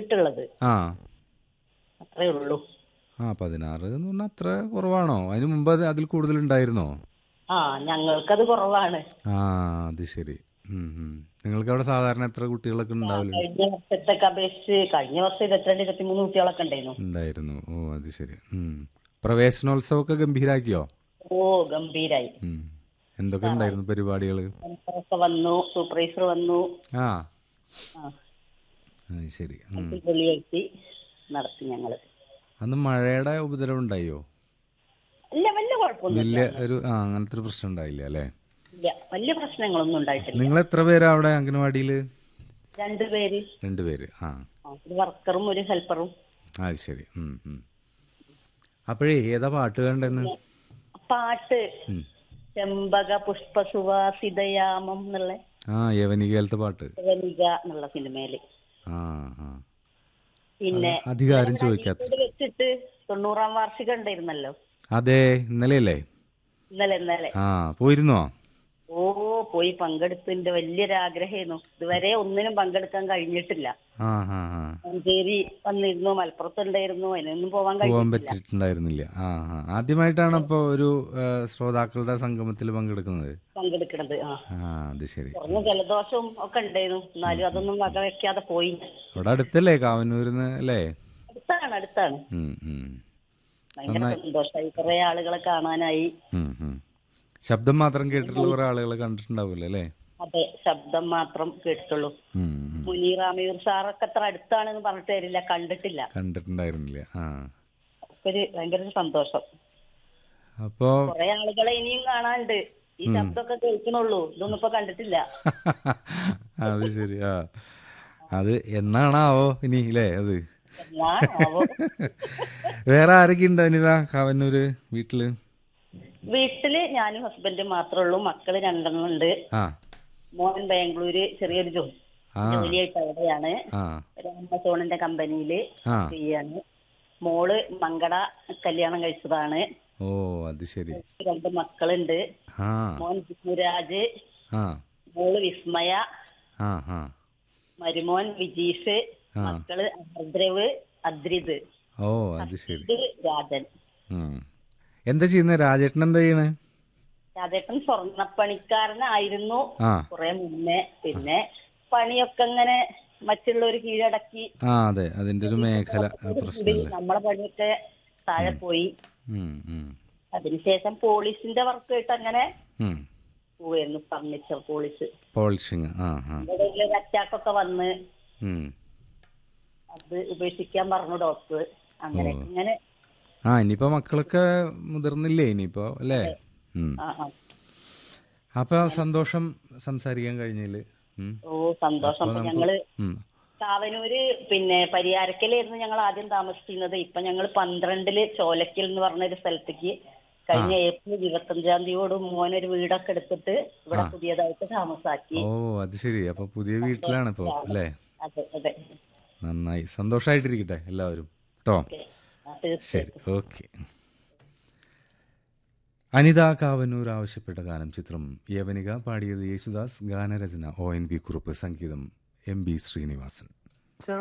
കഴിഞ്ഞിട്ടുള്ളത് ആ അത്രേ ഉള്ളൂ ആ പതിനാറ് എന്ന് പറഞ്ഞാൽ അത്ര കുറവാണോ അതിന് മുമ്പ് അത് അതിൽ കൂടുതൽ ഉണ്ടായിരുന്നോ ആ ഞങ്ങൾക്കത് കുറവാണ് ആ അത് ശരി ഉം, ഉം. നിങ്ങൾക്ക് അവിടെ സാധാരണ എത്ര കുട്ടികളൊക്കെ ഉണ്ടാവില്ല കഴിഞ്ഞ വർഷത്തൊക്കെ അപേക്ഷിച്ച് കഴിഞ്ഞ വർഷം ഇരുപത്തിരണ്ട് ഇരുപത്തിമൂന്ന് കുട്ടികളൊക്കെ ഉണ്ടായിരുന്നു ഉണ്ടായിരുന്നു ഓ അത് ശരി ഉം. പ്രവേശനോത്സവമൊക്കെ ഗംഭീരാക്കിയോ ഓ ഗംഭീരായി ഉം. എന്തൊക്കെ ഉണ്ടായിരുന്നു പരിപാടികൾ ഒക്കെ വന്നു സൂപ്പർവൈസർ വന്നു ആ ആ അത് ശരി ഉം. അടിപൊളിയായിട്ട് നടത്തി ഞങ്ങള് അന്ന് മഴയുടെ ഉപദ്രവം ഉണ്ടായോ ഇല്ല വലിയ കുഴപ്പമൊന്നുമില്ല വലിയ ഒരു ആ അങ്ങനത്തെ ഒരു പ്രശ്നം ഉണ്ടായില്ല അല്ലേ ഇല്ല വലിയ പ്രശ്നങ്ങളൊന്നും ഉണ്ടായിട്ടില്ല നിങ്ങൾ എത്ര പേരാ അവിടെ അംഗനവാടിയിൽ രണ്ടുപേര് രണ്ടുപേര് ആ ആ, ഒരു വർക്കറും ഒരു ഹെൽപ്പറും അത് ശരി ഉം, ഉം. അപ്പോഴേ ഏതാ പാട്ട് കണ്ടെന്ന് പാട്ട് ചെമ്പക പുഷ്പസുവാസിതയാമം എന്നുള്ള ആ യവനികയിലത്തെ പാട്ട് വനിക എന്നുള്ള സിനിമയില് ആ ആ പിന്നെ അധികാരം ചോദിക്കാത്ത ഇത് വെച്ചിട്ട് തൊണ്ണൂറാം വാർഷികം ഉണ്ടായിരുന്നല്ലോ അതെ ഇന്നലെയല്ലേ ഇന്നലെ ഇന്നലെ ആ പോയിരുന്നോ ഓ പോയി പങ്കെടുത്തതിന്റെ വലിയൊരു ആഗ്രഹമായിരുന്നു ഇതുവരെ ഒന്നിനും പങ്കെടുക്കാൻ കഴിഞ്ഞിട്ടില്ല ആ ആ ആ മഞ്ചേരി വന്നിരുന്നു മലപ്പുറത്ത് ഉണ്ടായിരുന്നു അതിനൊന്നും പോവാൻ പോവാൻ കഴിഞ്ഞിട്ടില്ല പറ്റിയിട്ടുണ്ടായിരുന്നില്ല ആ ആ ആദ്യമായിട്ടാണ് അപ്പോൾ ഒരു ആ, ശ്രോതാക്കളുടെ സംഗമത്തിൽ പങ്കെടുക്കുന്നത് പങ്കെടുക്കണത് ആ ആ അത് ശരി കുറഞ്ഞ ജലദോഷവും ഒക്കെ ഉണ്ടായിരുന്നു എന്നാലും അതൊന്നും വക വെക്കാതെ പോയി അവിടെ അടുത്തല്ലേ കാവന്നൂരിന്ന് അല്ലേ അടുത്താണ് അടുത്താണ് ഉം, ഉം. ഭയങ്കര സന്തോഷമായി കുറെ ആളുകളെ കാണാനായി ഉം, ഉം. ശബ്ദം മാത്രം കേട്ടിട്ടുള്ള കുറെ ആളുകളെ കണ്ടിട്ടുണ്ടാവില്ല അല്ലേ അതെ ശബ്ദം മാത്രം കേട്ടിട്ടുള്ളൂ ഉം, ഉം. മുനീർ അമീർ സാറൊക്കെ അത്ര അടുത്താണെന്ന് പറഞ്ഞിട്ട് തരില്ല കണ്ടിട്ടില്ല കണ്ടിട്ടുണ്ടായിരുന്നില്ല ആ ഒരു ഭയങ്കര ഒരു സന്തോഷം അപ്പോ കുറെ ആളുകളെ ഇനിയും കാണാനുണ്ട് ഈ ശബ്ദമൊക്കെ കേൾക്കണുള്ളൂ ഇതൊന്നും ഇപ്പൊ കണ്ടിട്ടില്ല അത് ശരി ആ അത് എന്നാണാവോ ഇനി അല്ലേ അത് എന്നാണാവോ വേറെ ആരൊക്കെ ഉണ്ട് അനിത കാവന്നൂര് വീട്ടില് വീട്ടില് ഞാനും ഹസ്ബൻഡും മാത്രമേ ഉള്ളൂ മക്കള് രണ്ടെണ്ണം ഉണ്ട് ആ മോൻ ബാംഗ്ലൂര് ചെറിയൊരു ജോലി ആ ജോലിയായിട്ട് അവിടെയാണ് ആ ഒരു ആമസോണിന്റെ കമ്പനിയില് ആ ചെയ്യാണ് മോള് മങ്കട കല്യാണം കഴിച്ചതാണ് ഓ അത് ശരി രണ്ട് മക്കളുണ്ട് ആ മോൻ വിഷ്ണുരാജ് ആ മോള് വിസ്മയ ആ ആ മരുമോൻ വിജീഷ് ആ. മക്കള് അർദ്രവ് അദ്രിത് ഓ അത് ശരി ഇത് രാജൻ ഉം. എന്താ ചെയ്യുന്നത് രാജേട്ടൻ എന്താ ചെയ്യണേ രാജേട്ടൻ സ്വർണ്ണപ്പണിക്കാരനായിരുന്നു ആ കുറെ മുന്നേ പിന്നെ പണിയൊക്കെ ഇങ്ങനെ മറ്റുള്ളവർ കീഴടക്കി ആ അതെ അതിന്റെ ഒരു മേഖല ആ, കൂടി പ്രശ്നമല്ലേ നമ്മളെ പണിയൊക്കെ താഴെ പോയി ഉം, ഉം, അതിനുശേഷം പോളീസിന്റെ വർക്കായിട്ട് അങ്ങനെ ഉം. പോവായിരുന്നു ഫർണിച്ചർ പോളീസ് പോളിഷിങ് ആ ആ ഇവിടെ ഒരു അറ്റാക്ക് ഒക്കെ വന്ന് ഉം. അത് ഉപേക്ഷിക്കാൻ പറഞ്ഞു ഡോക്ടർ അങ്ങനെ ഇങ്ങനെ ആ ഇനിയിപ്പോ മക്കളൊക്കെ മുതിർന്നില്ലേ ഇനിയിപ്പോ അല്ലേ ഉം. ആ ആ അപ്പൊ സന്തോഷം സംസാരിക്കാൻ കഴിഞ്ഞതില് ഉം. ഓ സന്തോഷം അപ്പൊ ഞങ്ങള് ഉം. കാവനൂര് പിന്നെ പരിയാരക്കലായിരുന്നു ഞങ്ങൾ ആദ്യം താമസിച്ചിരുന്നത് ഇപ്പൊ ഞങ്ങൾ പന്ത്രണ്ടില് ചോലക്കൽ എന്ന് പറഞ്ഞ ഒരു സ്ഥലത്തേക്ക് കഴിഞ്ഞ ഏപ്രിൽ ഇരുപത്തഞ്ചാം തീയതിയോട് മോനൊരു വീടൊക്കെ എടുത്തിട്ട് ഇവിടെ പുതിയതായിട്ട് താമസാക്കി ഓ അത് ശരി അപ്പൊ പുതിയ വീട്ടിലാണ് ഇപ്പോ അല്ലേ അതെ അതെ നന്നായി സന്തോഷായിട്ടിരിക്കട്ടെ എല്ലാവരും കേട്ടോ ഓക്കെ ആ, തീർച്ചയായും ശരി ഓക്കെ അനിത കാവന്നൂർ ആവശ്യപ്പെട്ട ഗാനം ചിത്രം യവനിക പാടിയത് യേശുദാസ് ഗാനരചന ഒ എൻ വി കുറുപ്പ് സംഗീതം എം ബി ശ്രീനിവാസൻ